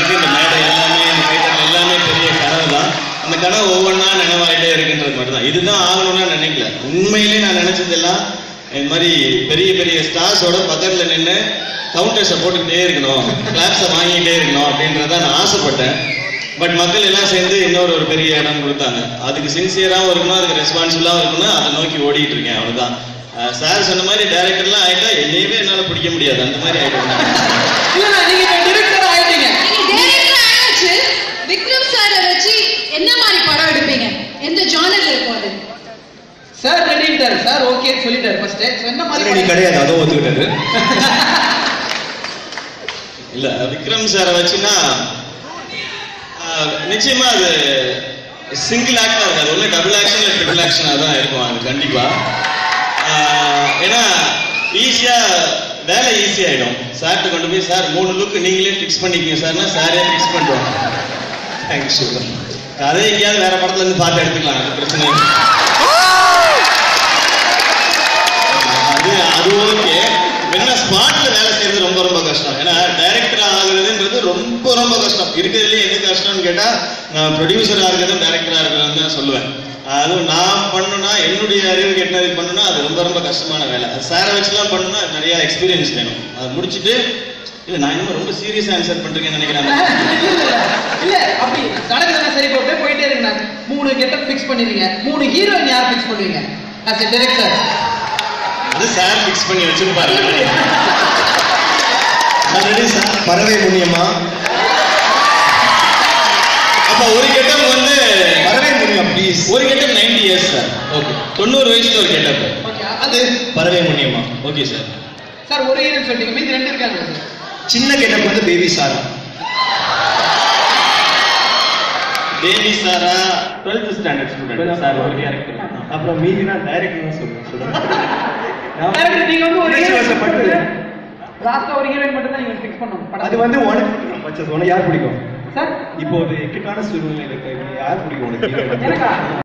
எனக்கு இந்த மேடை எல்லாமே இந்த கைத்தல் எல்லாமே பெரிய கனவு தான் அந்த கனவு ஒவ்வொன்றா நினைவாயிட்டே இருக்குன்றது மட்டும் தான் இதுதான் ஆகணும்னா நினைக்கல உண்மையிலே நான் நினைச்சதெல்லாம் இந்த மாதிரி பெரிய பெரிய ஸ்டார்ஸோட பக்கத்தில் நின்று கவுண்டர்ஸை போட்டுக்கிட்டே இருக்கணும் கிளாப்ஸை வாங்கிட்டே இருக்கணும் அப்படின்றத நான் ஆசைப்பட்டேன் பட் மக்கள் எல்லாம் சேர்ந்து இன்னொரு ஒரு பெரிய இடம் கொடுத்தாங்க அதுக்கு சின்சியராகவும் இருக்கணும் அதுக்கு ரெஸ்பான்சிபிளாகவும் இருக்கணும் அதை நோக்கி ஓடிட்டு இருக்கேன் அவ்வளவுதான் சார் சொன்ன மாதிரி டேரக்டர்லாம் ஆயிட்டா என்னையவே என்னால பிடிக்க முடியாது அந்த மாதிரி ஆயிட்டேன் நான். இல்ல நீங்க இப்ப டிரெக்டர் ஆயிட்டீங்க நீங்க டைரக்டர் ஆயாச்சு விக்ரம் சாரை வச்சு என்ன மாதிரி படம் எடுப்பீங்க எந்த ஜானர்ல இருக்கும் அது சார் ரெடிட்டாரு சார் ஓகேன்னு சொல்லிட்டாரு ஃபர்ஸ்ட் என்ன மாதிரி நீ படம்? கிடையாது அதுவும் ஒத்துக்கிட்டாரு இல்ல விக்ரம் சாரை வச்சுன்னா ஆஹ், நிச்சயமா அது சிங்கிள் ஆக்டா இருக்காது ஒண்ணு டபுள் ஆக்ஷன் இல்ல ட்ரிபிள் ஆக்ஷனா தான் இருக்கும் அது கண்டிப்பா ஆஹ், ஏன்னா ஈஸியா வேலை ஈஸி ஆயிடும் சார்ட்ட கொண்டு போய் சார் மூணு லுக் நீங்களே ஃபிக்ஸ் பண்ணிக்கங்க சார்னா சாரே ஃபிக்ஸ் பண்ணுவாங்க தேங்க்ஸ் கதை எங்கேயாவது வேற படத்துல இருந்து பார்த்து எடுத்துக்கலாம் அது பிரச்சனை இல்லை. அது அது ஓகே என்ன ஸ்பாட்ல வேலை செய்யறது ரொம்ப ரொம்ப கஷ்டம் ஏன்னா டைரக்டர் ஆகுறதுன்றது ரொம்ப ரொம்ப கஷ்டம் இருக்கிறதுலே எது கஷ்டம்னு கேட்டா நான் ப்ரொடியூசரா இருக்கிறதும் டைரக்டரா இருக்கிறதும் தான் சொல்லுவேன் அதுவும் நான் பண்ணுனா என்னுடைய அறிவு கெட்டது பண்ணுனா அது ரொம்ப ரொம்ப கஷ்டமான வேலை அது சாரை வச்சுலாம் பண்ணுனா நிறைய எக்ஸ்பீரியன்ஸ் வேணும் அதை முடிச்சுட்டு இல்ல நான் இன்னும் ரொம்ப சீரியஸா ஆன்சர் பண்றேன்னு நினைக்கிறேன் இல்ல, இல்ல, இல்ல. இல்ல அப்படி நடக்குதுன்னா சரி இப்போ அப்படியே போயிட்டே இருங்க மூணு கெட்டப் ஃபிக்ஸ் பண்ணிடுங்க மூணு ஹீரோயின் யார் ஃபிக்ஸ் பண்ணுவீங்க as a director அது சார் ஃபிக்ஸ் பண்ணி வச்சிருப்பாரு ஆல்ரெடி சார் பறவை முனியமா அப்ப ஒரு கெட்டப் வந்து பறவை முனியம் ப்ளீஸ் ஒரு கெட்டப் 90 இயர்ஸ் சார் ஓகே தொண்ணூறு வயசுல ஒரு கெட்டப் ஓகே அது அது பறவை முனியமா ஓகே சார் சார் ஒரு ஹீரோயின் சொல்லிட்டீங்க மீதி ரெண்டு இருக்காங்க சார் சின்ன கெட்டப் வந்து baby Sara baby Sara 12th standard student sir ஒரு கேரக்டர் அப்புறம் மீதினா டைரக்டர் தான் சொல்லுவேன் Director, நீங்க வந்து ஒரு உணர்ச்சி ஹீரோயின் வசப்பட்டு லாஸ்டா ஒரு ஹீரோயின் மட்டும் தான் நீங்க ஃபிக்ஸ் பண்ணணும் அது வந்து உனக்கு நான் பச்சது உனக்கு யார் பிடிக்கும் சார் இப்போ ஒரு இக்கட்டான சூழ்நிலையில இருக்க நீ யார் பிடிக்கும் உனக்கு எனக்கா